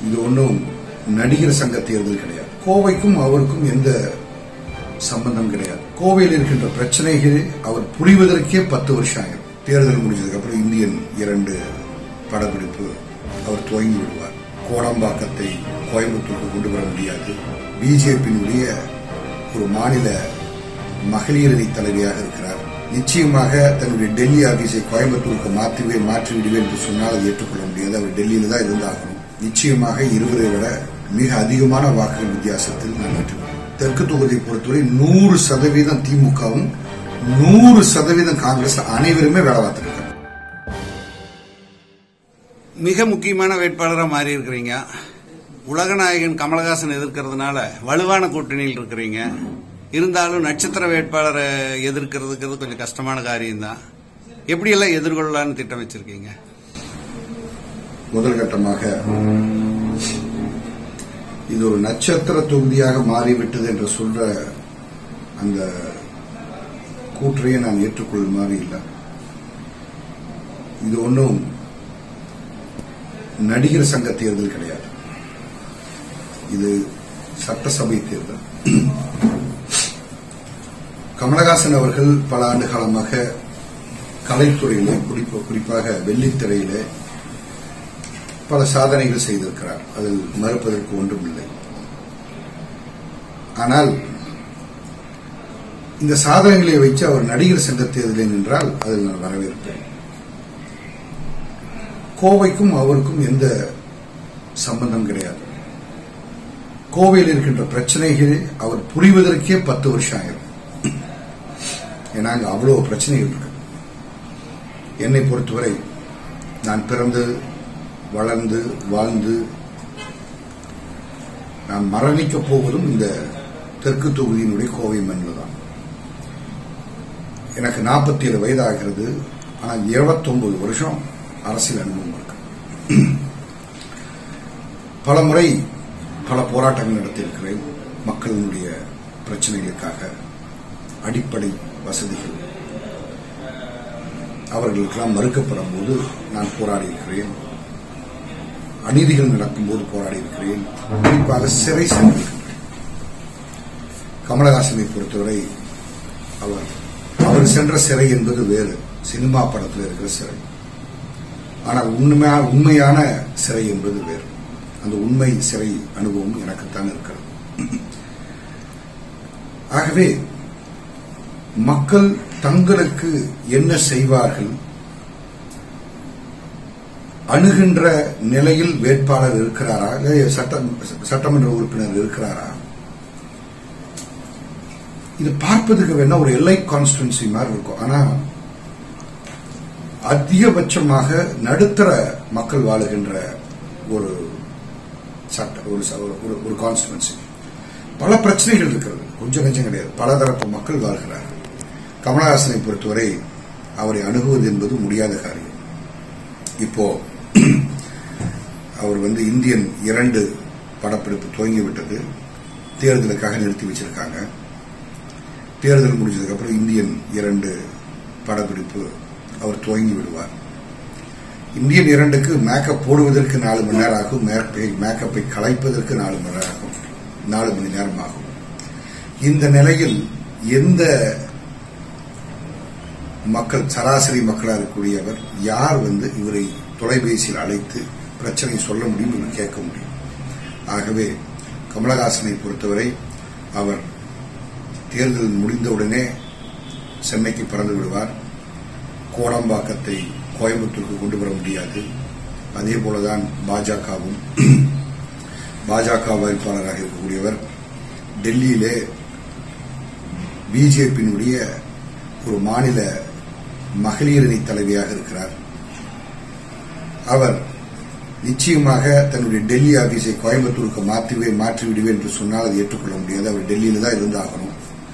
இது ஒன்றும் நடிகர் சங்க தேர்தல் கிடையாது கோவைக்கும் அவருக்கும் எந்த சம்பந்தம் கிடையாது கோவையில் இருக்கின்ற பிரச்சனைகள் அவர் புரிவதற்கே பத்து வருஷம் ஆகும் தேர்தல் முடிஞ்சதுக்கு அப்புறம் இந்தியன் இரண்டு படப்பிடிப்பு அவர் துவங்கி விடுவார் கோடம்பாக்கத்தை கோயம்புத்தூருக்கு கொண்டு வர முடியாது பிஜேபியினுடைய ஒரு மாநில மகளிர் அணி தலைவியாக இருக்கிறார் நிச்சயமாக தன்னுடைய டெல்லி ஆபீஸை கோயம்புத்தூருக்கு மாற்றுவேன் மாற்றி விடுவேன் என்று சொன்னால் அதை ஏற்றுக்கொள்ள முடியாது அவர் டெல்லியில தான் இருந்தாகணும் நிச்சயமாக இருவரை விட மிக அதிகமான வாக்குகள் வித்தியாசத்தில் நான் வெற்றி பெறுவேன். தெற்கு தொகுதியை பொறுத்தவரை நூறு சதவீதம் திமுகவும் நூறு சதவீதம் காங்கிரஸ் அனைவருமே வேலை பார்த்திருக்காங்க மிக முக்கியமான வேட்பாளராக மாறி இருக்கிறீங்க உலகநாயகன் கமலஹாசன் எதிர்க்கிறதுனால வலுவான கூட்டணியில் இருக்கிறீங்க இருந்தாலும் நட்சத்திர வேட்பாளரை எதிர்க்கிறதுங்கிறது கொஞ்சம் கஷ்டமான காரியம்தான் எப்படியெல்லாம் எதிர்கொள்ளலாம்னு திட்டம் வச்சிருக்கீங்க முதல் கட்டமாக இது ஒரு நட்சத்திர தொகுதியாக மாறிவிட்டது என்று சொல்ற அந்த கூற்றையே நான் ஏற்றுக்கொள்ளும் மாதிரி இல்லை இது ஒன்றும் நடிகர் சங்க தேர்தல் கிடையாது இது சட்டசபை தேர்தல் கமலஹாசன் அவர்கள் பல ஆண்டு காலமாக கலைத்துறையிலே குறிப்பா- குறிப்பாக வெள்ளித்திரையிலே பல சாதனைகள் செய்திருக்கிறார் அதில் மறுப்பதற்கு ஒன்றுமில்லை ஆனால் இந்த சாதனைகளை வைத்து அவர் நடிகர் சங்க தேர்தலில் நின்றால் அதில் நான் வரவேற்பேன் கோவைக்கும் அவருக்கும் எந்த சம்பந்தம் கிடையாது கோவையில் இருக்கின்ற பிரச்சனைகள் அவர் புரிவதற்கே பத்து வருஷம் ஆயிரும் ஏன்னா அங்க அவ்வளவு பிரச்சனைகள் இருக்கு என்னை பொறுத்தவரை நான் பிறந்து வளர்ந்து வாழ்ந்து நான் மரணிக்கப் போவதும் இந்த தெற்கு தொகுதியினுடைய கோவை மண்ணில் தான் எனக்கு 47 ஏழு வயது ஆகிறது ஆனால் 29 வருஷம் அரசியல் அனுபவம் இருக்கு பல முறை பல போராட்டங்கள் நடத்தியிருக்கிறேன் மக்களினுடைய பிரச்சனைகளுக்காக அடிப்படை வசதிகள் அவர்களுக்கெல்லாம் மறுக்கப்படும் போது நான் போராடி இருக்கிறேன் அநீதிகள் நடக்கும்போது போராடி இருக்கிறேன் குறிப்பாக சிறை சென்றிருக்கிறேன் கமலஹாசனை பொறுத்தவரை அவர் அவர் சென்ற சிறை என்பது வேறு சினிமா படத்தில் இருக்கிற சிறை ஆனால் உண்மையான உண்மையான சிறை என்பது வேறு அந்த உண்மை சிறை அனுபவம் எனக்குத்தான் இருக்கிறது ஆகவே மக்கள் தங்களுக்கு என்ன செய்வார்கள் அணுகின்ற நிலையில் வேட்பாளர் இருக்கிறாரா இல்லை சட்ட சட்டமன்ற உறுப்பினர் இருக்கிறாரா இது பார்ப்பதுக்கு வேணா ஒரு எல்லை கான்ஸ்டுவன்சி மாதிரி இருக்கும் ஆனா அதிகபட்சமாக நடுத்தர மக்கள் வாழுகின்ற ஒரு சட்ட ஒரு ச- ஒரு- ஒரு கான்ஸ்டுவன்சி பல பிரச்சனைகள் இருக்கிறது கொஞ்சம் நெஞ்சம் கிடையாது பலதரப்பு மக்கள் வாழ்கிறார்கள் கமலஹாசனை பொறுத்தவரை அவரை அணுகுவது என்பது முடியாத காரியம் இப்போ அவர் வந்து இந்தியன் இரண்டு படப்பிடிப்பு துவங்கிவிட்டது தேர்தலுக்காக நிறுத்தி வச்சிருக்காங்க தேர்தல் முடிஞ்சதுக்கு அப்புறம் இந்தியன் இரண்டு படப்பிடிப்பு அவர் துவங்கி விடுவார் இந்தியன் இரண்டுக்கு மேக்கப் போடுவதற்கு நாலு மணி நேரம் ஆகும் மேக்கப்பை மேக்கப்பை கலைப்பதற்கு நாலு மணி நேரம் ஆகும் நாலு மணி நேரம் ஆகும் இந்த நிலையில் எந்த மக்கள் சராசரி மக்களாக இருக்கக்கூடியவர் யார் வந்து இவரை தொலைபேசியில் அழைத்து பிரச்சனை சொல்ல முடியும் என்று கேட்க முடியும் ஆகவே கமலஹாசனை பொறுத்தவரை அவர் தேர்தல் முடிந்தவுடனே சென்னைக்கு பறந்து விடுவார் கோடம்பாக்கத்தை கோயம்புத்தூருக்கு கொண்டு வர முடியாது அதே போலதான் பாஜகவும் பாஜக வேட்பாளராக இருக்கக்கூடியவர் டெல்லியிலே பிஜேபியினுடைய ஒரு மாநில மகளிர் அணி தலைவியாக இருக்கிறார் அவர் நிச்சயமாக தன்னுடைய டெல்லி ஆபீஸை கோயம்புத்தூருக்கு மாற்றுவேன் மாற்றி விடுவேன் என்று சொன்னால் அதை ஏற்றுக்கொள்ள முடியாது அவர் டெல்லியில தான் இருந்தாகணும்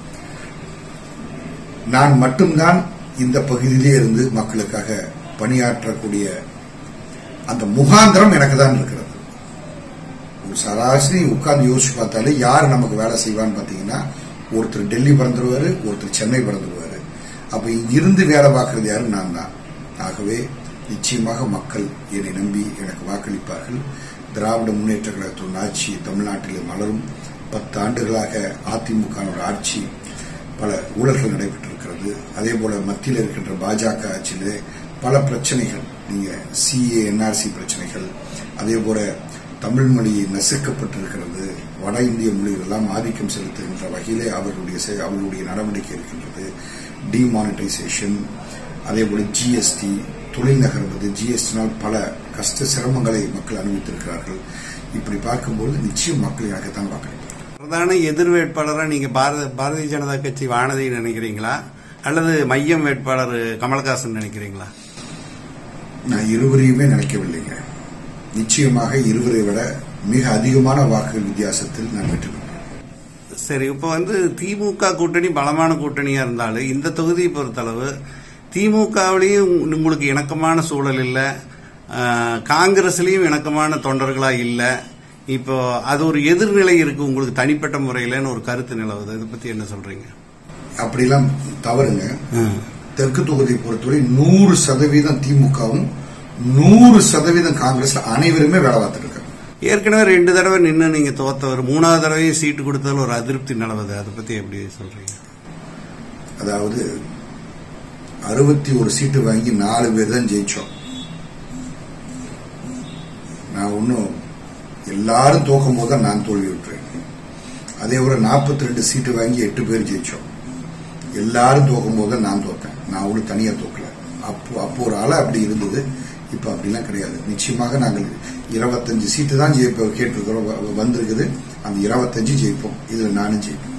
நான் மட்டும்தான் இந்த பகுதியிலே இருந்து மக்களுக்காக பணியாற்றக்கூடிய அந்த முகாந்திரம் எனக்கு தான் இருக்கிறது ஒரு சராசரி உட்கார்ந்து யோசிச்சு பார்த்தாலே யார் நமக்கு வேலை செய்வான்னு பார்த்தீங்கன்னா ஒருத்தர் டெல்லி பிறந்துருவாரு ஒருத்தர் சென்னை பிறந்துருவாரு அப்ப இங்கிருந்து வேலை பார்க்கறது யாரு நான் தான் ஆகவே நிச்சயமாக மக்கள் என்னை நம்பி எனக்கு வாக்களிப்பார்கள் திராவிட முன்னேற்ற கழகத்தின் ஆட்சி தமிழ்நாட்டிலே மலரும் பத்து ஆண்டுகளாக அதிமுக வோட ஆட்சி பல ஊழல்கள் நடைபெற்றிருக்கிறது அதே போல மத்தியில் இருக்கின்ற பாஜக ஆட்சியிலே பல பிரச்சனைகள் நீங்க சிஏ என்ஆர்சி பிரச்சனைகள் அதே போல தமிழ் மொழி நசுக்கப்பட்டிருக்கிறது வட இந்திய மொழிகள் எல்லாம் ஆதிக்கம் செலுத்துகின்ற வகையிலே அவர்களுடைய செ- அவர்களுடைய நடவடிக்கை இருக்கின்றது டிமானிட்டைசேஷன் அதே போல ஜிஎஸ்டி தொழில் நகர்வது ஜிஎஸ்டினால் பல கஷ்ட சிரமங்களை மக்கள் அனுபவித்திருக்கிறார்கள் இப்படி பார்க்கும்போது நிச்சயம் மக்கள் எனக்கு தான் வாக்களிப்பார்கள் பிரதான எதிர் வேட்பாளரா நீங்க பாரத பாரதிய ஜனதா கட்சி வானதி நினைக்கிறீங்களா அல்லது மையம் வேட்பாளர் கமலஹாசன் நினைக்கிறீங்களா நான் இருவரையுமே நினைக்கவில்லைங்க நிச்சயமாக இருவரை விட மிக அதிகமான வாக்குகள் வித்தியாசத்தில் நான் வெற்றி பெற்றேன் சரி இப்ப வந்து திமுக கூட்டணி பலமான கூட்டணியா இருந்தாலும் இந்த தொகுதியை பொறுத்தளவு திமுகவிலையும் உங்களுக்கு இணக்கமான சூழல் இல்ல ஆஹ், காங்கிரஸ்லயும் இணக்கமான தொண்டர்களா இல்ல இப்போ அது ஒரு எதிர்நிலை இருக்கு உங்களுக்கு தனிப்பட்ட முறையிலன்னு ஒரு கருத்து நிலவுது இதை பத்தி என்ன சொல்றீங்க அப்படிலாம் தவறுங்க தெற்கு தொகுதியை பொறுத்தவரை நூறு சதவீதம் திமுகவும் நூறு சதவீதம் காங்கிரஸ் அனைவருமே வேலை பார்த்துட்டு இருக்காங்க ஏற்கனவே ரெண்டு தடவை நின்று நீங்க தோத்தவர் மூணாவது தடவையும் சீட்டு கொடுத்ததுல ஒரு அதிருப்தி நிலவுது அதை பத்தி எப்படி சொல்றீங்க அதாவது அறுபத்தி ஒரு சீட்டு வாங்கி நாலு பேர் தான் ஜெயிச்சோம் நான் ஒன்றும் எல்லாரும் தோக்கும் போது தான் நான் தோல்வி விட்டுறேன் அதே ஒரு நாற்பத்தி ரெண்டு சீட்டு வாங்கி எட்டு பேர் ஜெயிச்சோம் எல்லாரும் தோக்கும் போது தான் நான் தோத்தேன் நான் ஒரு தனியா தோக்கல அப்போ அப்போ ஒரு ஆளா அப்படி இருந்தது இப்ப அப்படிலாம் கிடையாது நிச்சயமாக நாங்கள் இருபத்தஞ்சு சீட்டு தான் ஜெயிப்போம் கேட்டிருக்கிறோம் வ- வந்திருக்குது அந்த இருபத்தஞ்சு ஜெயிப்போம் இதுல நானும் ஜெயிப்பேன்